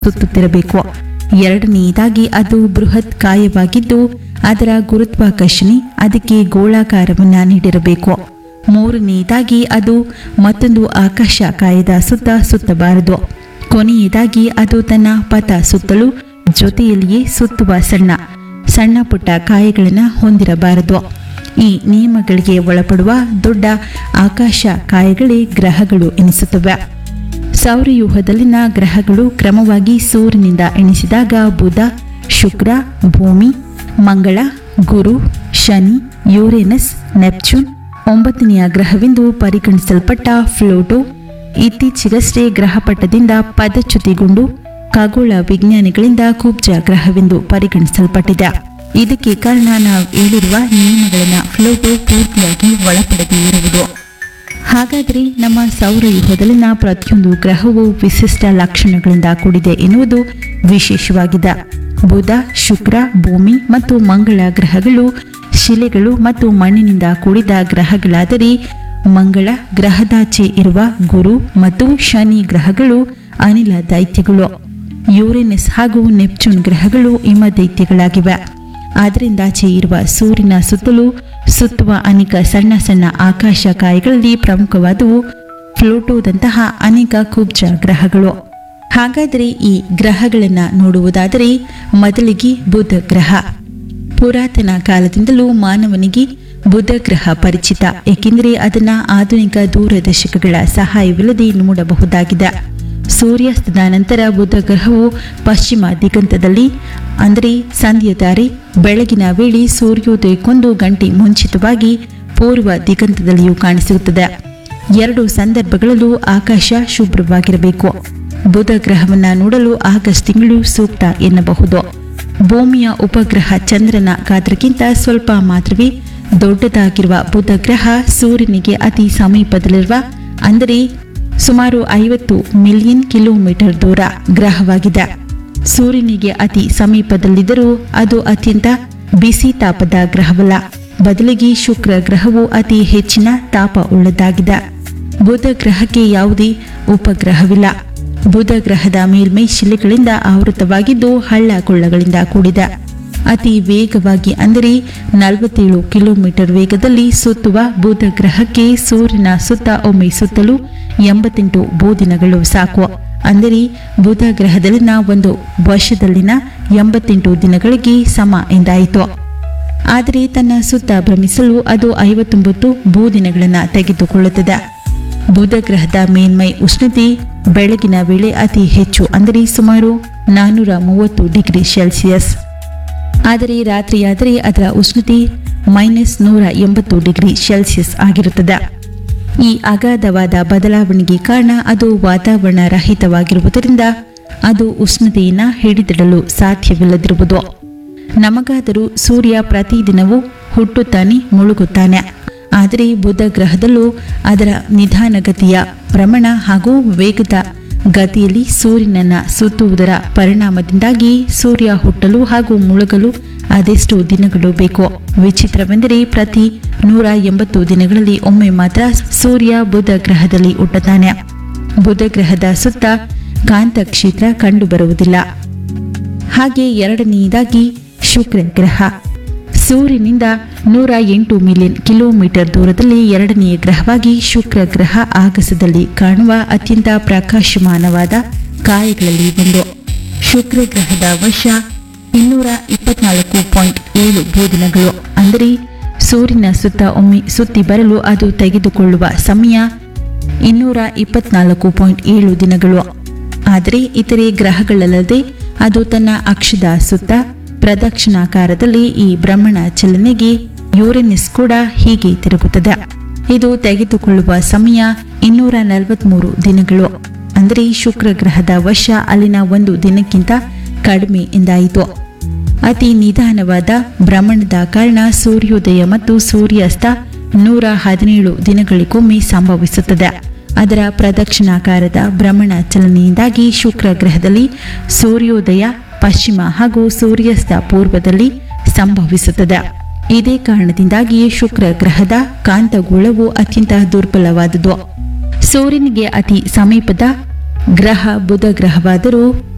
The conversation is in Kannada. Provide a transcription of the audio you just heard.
ಸುತ್ತುತ್ತಿರಬೇಕು ಎರಡನೆಯದಾಗಿ ಅದು ಬೃಹತ್ ಕಾಯವಾಗಿದ್ದು ಅದರ ಗುರುತ್ವಾಕರ್ಷಣೆ ಅದಕ್ಕೆ ಗೋಳಾಕಾರವನ್ನ ನೀಡಿರಬೇಕು ಮೂರನೆಯದಾಗಿ ಅದು ಮತ್ತೊಂದು ಆಕಾಶ ಕಾಯದ ಸುತ್ತ ಸುತ್ತಬಾರದು ಕೊನೆಯದಾಗಿ ಅದು ತನ್ನ ಪಥ ಸುತ್ತಲೂ ಜೊತೆಯಲ್ಲಿಯೇ ಸುತ್ತುವ ಸಣ್ಣ ಸಣ್ಣ ಪುಟ್ಟ ಕಾಯಗಳನ್ನು ಹೊಂದಿರಬಾರದು ಈ ನಿಯಮಗಳಿಗೆ ಒಳಪಡುವ ದೊಡ್ಡ ಆಕಾಶ ಕಾಯಗಳೇ ಗ್ರಹಗಳು ಎನಿಸುತ್ತವೆ ಸೌರವ್ಯೂಹದಲ್ಲಿನ ಗ್ರಹಗಳು ಕ್ರಮವಾಗಿ ಸೂರ್ಯನಿಂದ ಎಣಿಸಿದಾಗ ಬುಧ ಶುಕ್ರ ಭೂಮಿ ಮಂಗಳ ಗುರು ಶನಿ ಯುರೇನಸ್ ನೆಪ್ಚೂನ್ ಒಂಬತ್ತನೆಯ ಗ್ರಹವೆಂದು ಪರಿಗಣಿಸಲ್ಪಟ್ಟ ಫ್ಲೋಟೋ ಇತ್ತೀಚೆಗಷ್ಟೇ ಗ್ರಹಪಟದಿಂದ ಪದಚ್ಯುತಿಗೊಂಡು ಖಗೋಳ ವಿಜ್ಞಾನಿಗಳಿಂದ ಕುಬ್ಜ ಗ್ರಹವೆಂದು ಪರಿಗಣಿಸಲ್ಪಟ್ಟಿದೆ ಇದಕ್ಕೆ ಕಾರಣ ನಾವು ಹೇಳಿರುವ ನಿಯಮಗಳನ್ನು ಫ್ಲೋಟೋ ಪೂರ್ತಿಯಾಗಿ ಒಳಪಡದೇ ಇರುವುದು ಹಾಗಾದರೆ ನಮ್ಮ ಸೌರವ್ಯೂಹದಲ್ಲಿನ ಪ್ರತಿಯೊಂದು ಗ್ರಹವು ವಿಶಿಷ್ಟ ಲಕ್ಷಣಗಳಿಂದ ಕೂಡಿದೆ ಎನ್ನುವುದು ವಿಶೇಷವಾಗಿದೆ ಬುಧ ಶುಕ್ರ ಭೂಮಿ ಮತ್ತು ಮಂಗಳ ಗ್ರಹಗಳು ಶಿಲೆಗಳು ಮತ್ತು ಮಣ್ಣಿನಿಂದ ಕೂಡಿದ ಗ್ರಹಗಳಾದರೆ ಮಂಗಳ ಗ್ರಹದಾಚೆ ಇರುವ ಗುರು ಮತ್ತು ಶನಿ ಗ್ರಹಗಳು ಅನಿಲ ದೈತ್ಯಗಳು ಯುರೇನಸ್ ಹಾಗೂ ನೆಪ್ಚೂನ್ ಗ್ರಹಗಳು ಹಿಮ ದೈತ್ಯಗಳಾಗಿವೆ ಆದ್ದರಿಂದಾಚೆ ಇರುವ ಸೂರ್ಯನ ಸುತ್ತಲೂ ಸುತ್ತುವ ಅನೇಕ ಸಣ್ಣ ಸಣ್ಣ ಆಕಾಶ ಕಾಯಗಳಲ್ಲಿ ಪ್ರಮುಖವಾದವು ಫ್ಲೋಟೋದಂತಹ ಅನೇಕ ಕುಬ್ಜ ಗ್ರಹಗಳು ಹಾಗಾದರೆ ಈ ಗ್ರಹಗಳನ್ನು ನೋಡುವುದಾದರೆ ಮೊದಲಿಗೆ ಬುಧ ಗ್ರಹ ಪುರಾತನ ಕಾಲದಿಂದಲೂ ಮಾನವನಿಗೆ ಬುಧ ಗ್ರಹ ಪರಿಚಿತ ಏಕೆಂದರೆ ಅದನ್ನು ಆಧುನಿಕ ದೂರದರ್ಶಕಗಳ ಸಹಾಯವಿಲ್ಲದೆ ನೋಡಬಹುದಾಗಿದೆ ಸೂರ್ಯಾಸ್ತದ ನಂತರ ಬುಧ ಗ್ರಹವು ಪಶ್ಚಿಮ ದಿಗಂತದಲ್ಲಿ ಅಂದರೆ ಸಂಧ್ಯಾ ದಾರಿ ಬೆಳಗಿನ ವೇಳೆ ಸೂರ್ಯೋದಯಕ್ಕೊಂದು ಗಂಟೆ ಮುಂಚಿತವಾಗಿ ಪೂರ್ವ ದಿಗಂತದಲ್ಲಿಯೂ ಕಾಣಿಸುತ್ತದೆ ಎರಡು ಸಂದರ್ಭಗಳಲ್ಲೂ ಆಕಾಶ ಶುಭ್ರವಾಗಿರಬೇಕು ಬುಧ ಗ್ರಹವನ್ನ ನೋಡಲು ಆಗಸ್ಟ್ ತಿಂಗಳು ಸೂಕ್ತ ಎನ್ನಬಹುದು ಭೂಮಿಯ ಉಪಗ್ರಹ ಚಂದ್ರನ ಗಾತ್ರಕ್ಕಿಂತ ಸ್ವಲ್ಪ ಮಾತ್ರವೇ ದೊಡ್ಡದಾಗಿರುವ ಬುಧ ಗ್ರಹ ಸೂರ್ಯನಿಗೆ ಅತಿ ಸಮೀಪದಲ್ಲಿರುವ ಅಂದರೆ ಸುಮಾರು ಐವತ್ತು ಮಿಲಿಯನ್ ಕಿಲೋಮೀಟರ್ ದೂರ ಗ್ರಹವಾಗಿದೆ ಸೂರ್ಯನಿಗೆ ಅತಿ ಸಮೀಪದಲ್ಲಿದ್ದರೂ ಅದು ಅತ್ಯಂತ ಬಿಸಿ ತಾಪದ ಗ್ರಹವಲ್ಲ ಬದಲಿಗೆ ಶುಕ್ರ ಗ್ರಹವು ಅತಿ ಹೆಚ್ಚಿನ ತಾಪ ಉಳ್ಳದಾಗಿದೆ ಬುಧ ಗ್ರಹಕ್ಕೆ ಯಾವುದೇ ಉಪಗ್ರಹವಿಲ್ಲ ಬುಧ ಗ್ರಹದ ಮೇಲ್ಮೈ ಶಿಲೆಗಳಿಂದ ಆವೃತವಾಗಿದ್ದು ಹಳ್ಳ ಕೊಳ್ಳಗಳಿಂದ ಕೂಡಿದೆ ಅತಿ ವೇಗವಾಗಿ ಅಂದರೆ ನಲವತ್ತೇಳು ಕಿಲೋಮೀಟರ್ ವೇಗದಲ್ಲಿ ಸುತ್ತುವ ಬುಧ ಗ್ರಹಕ್ಕೆ ಸೂರ್ಯನ ಸುತ್ತ ಒಮ್ಮೆ ಸುತ್ತಲೂ ಎಂಬತ್ತೆಂಟು ಭೂದಿನಗಳು ಸಾಕು ಅಂದರೆ ಬುಧ ಗ್ರಹದಲ್ಲಿನ ಒಂದು ವರ್ಷದಲ್ಲಿನ ಎಂಬತ್ತೆಂಟು ದಿನಗಳಿಗೆ ಸಮ ಎಂದಾಯಿತು ಆದರೆ ತನ್ನ ಸುತ್ತ ಭ್ರಮಿಸಲು ಅದು ಐವತ್ತೊಂಬತ್ತು ಭೂದಿನಗಳನ್ನು ತೆಗೆದುಕೊಳ್ಳುತ್ತದೆ ಬುಧ ಗ್ರಹದ ಮೇಲ್ಮೈ ಉಷ್ಣತೆ ಬೆಳಗಿನ ವೇಳೆ ಅತಿ ಹೆಚ್ಚು ಅಂದರೆ ಸುಮಾರು ನಾನ್ನೂರ ಮೂವತ್ತು ಡಿಗ್ರಿ ಸೆಲ್ಸಿಯಸ್ ಆದರೆ ರಾತ್ರಿಯಾದರೆ ಅದರ ಉಷ್ಣತೆ ಮೈನಸ್ ನೂರ ಎಂಬತ್ತು ಡಿಗ್ರಿ ಸೆಲ್ಸಿಯಸ್ ಆಗಿರುತ್ತದೆ ಈ ಅಗಾಧವಾದ ಬದಲಾವಣೆಗೆ ಕಾರಣ ಅದು ವಾತಾವರಣ ರಹಿತವಾಗಿರುವುದರಿಂದ ಅದು ಉಷ್ಣತೆಯನ್ನು ಹಿಡಿದಿಡಲು ಸಾಧ್ಯವಿಲ್ಲದಿರುವುದು ನಮಗಾದರೂ ಸೂರ್ಯ ಪ್ರತಿದಿನವೂ ಹುಟ್ಟುತ್ತಾನೆ ಮುಳುಗುತ್ತಾನೆ ಆದರೆ ಬುಧ ಗ್ರಹದಲ್ಲೂ ಅದರ ನಿಧಾನಗತಿಯ ಭ್ರಮಣ ಹಾಗೂ ವೇಗದ ಗತಿಯಲ್ಲಿ ಸೂರ್ಯನನ್ನ ಸುತ್ತುವುದರ ಪರಿಣಾಮದಿಂದಾಗಿ ಸೂರ್ಯ ಹುಟ್ಟಲು ಹಾಗೂ ಮುಳುಗಲು ಅದೆಷ್ಟು ದಿನಗಳು ಬೇಕು ವಿಚಿತ್ರವೆಂದರೆ ಪ್ರತಿ ನೂರ ಎಂಬತ್ತು ದಿನಗಳಲ್ಲಿ ಒಮ್ಮೆ ಮಾತ್ರ ಸೂರ್ಯ ಬುಧ ಗ್ರಹದಲ್ಲಿ ಹುಟ್ಟುತ್ತಾನೆ ಬುಧ ಗ್ರಹದ ಸುತ್ತ ಕಾಂತ ಕ್ಷೇತ್ರ ಕಂಡುಬರುವುದಿಲ್ಲ ಹಾಗೆ ಎರಡನೆಯದಾಗಿ ಶುಕ್ರ ಗ್ರಹ ಸೂರ್ಯನಿಂದ ನೂರ ಎಂಟು ಮಿಲಿಯನ್ ಕಿಲೋಮೀಟರ್ ದೂರದಲ್ಲಿ ಎರಡನೆಯ ಗ್ರಹವಾಗಿ ಶುಕ್ರ ಗ್ರಹ ಆಗಸದಲ್ಲಿ ಕಾಣುವ ಅತ್ಯಂತ ಪ್ರಕಾಶಮಾನವಾದ ಕಾಯಗಳಲ್ಲಿ ಒಂದು ಶುಕ್ರ ಗ್ರಹದ ವರ್ಷ ಇನ್ನೂರ ಇಪ್ಪತ್ನಾಲ್ಕು ಪಾಯಿಂಟ್ ಏಳು ಭೂದಿನಗಳು ಅಂದರೆ ಸೂರ್ಯನ ಸುತ್ತ ಒಮ್ಮೆ ಸುತ್ತಿ ಬರಲು ಅದು ತೆಗೆದುಕೊಳ್ಳುವ ಸಮಯ ಇನ್ನೂರ ಇಪ್ಪತ್ನಾಲ್ಕು ಪಾಯಿಂಟ್ ಏಳು ದಿನಗಳು ಆದರೆ ಇತರೆ ಗ್ರಹಗಳಲ್ಲದೆ ಅದು ತನ್ನ ಅಕ್ಷದ ಸುತ್ತ ಪ್ರದಕ್ಷಿಣಾಕಾರದಲ್ಲಿ ಈ ಭ್ರಮಣ ಚಲನೆಗೆ ಯುರೇನಸ್ ಕೂಡ ಹೀಗೆ ತಿರುಗುತ್ತದೆ ಇದು ತೆಗೆದುಕೊಳ್ಳುವ ಸಮಯ ಇನ್ನೂರ ನಲವತ್ಮೂರು ದಿನಗಳು ಅಂದರೆ ಶುಕ್ರ ಗ್ರಹದ ವರ್ಷ ಅಲ್ಲಿನ ಒಂದು ದಿನಕ್ಕಿಂತ ಕಡಿಮೆ ಎಂದಾಯಿತು ಅತಿ ನಿಧಾನವಾದ ಭ್ರಮಣದ ಕಾರಣ ಸೂರ್ಯೋದಯ ಮತ್ತು ಸೂರ್ಯಾಸ್ತ ನೂರ ಹದಿನೇಳು ದಿನಗಳಿಗೊಮ್ಮೆ ಸಂಭವಿಸುತ್ತದೆ ಅದರ ಪ್ರದಕ್ಷಿಣಾಕಾರದ ಭ್ರಮಣ ಚಲನೆಯಿಂದಾಗಿ ಶುಕ್ರ ಗ್ರಹದಲ್ಲಿ ಸೂರ್ಯೋದಯ ಪಶ್ಚಿಮ ಹಾಗೂ ಸೂರ್ಯಾಸ್ತ ಪೂರ್ವದಲ್ಲಿ ಸಂಭವಿಸುತ್ತದೆ ಇದೇ ಕಾರಣದಿಂದಾಗಿಯೇ ಶುಕ್ರ ಗ್ರಹದ ಕಾಂತಗೋಳವು ಅತ್ಯಂತ ದುರ್ಬಲವಾದುದು ಸೂರ್ಯನಿಗೆ ಅತಿ ಸಮೀಪದ ಗ್ರಹ ಬುಧ ಗ್ರಹವಾದರೂ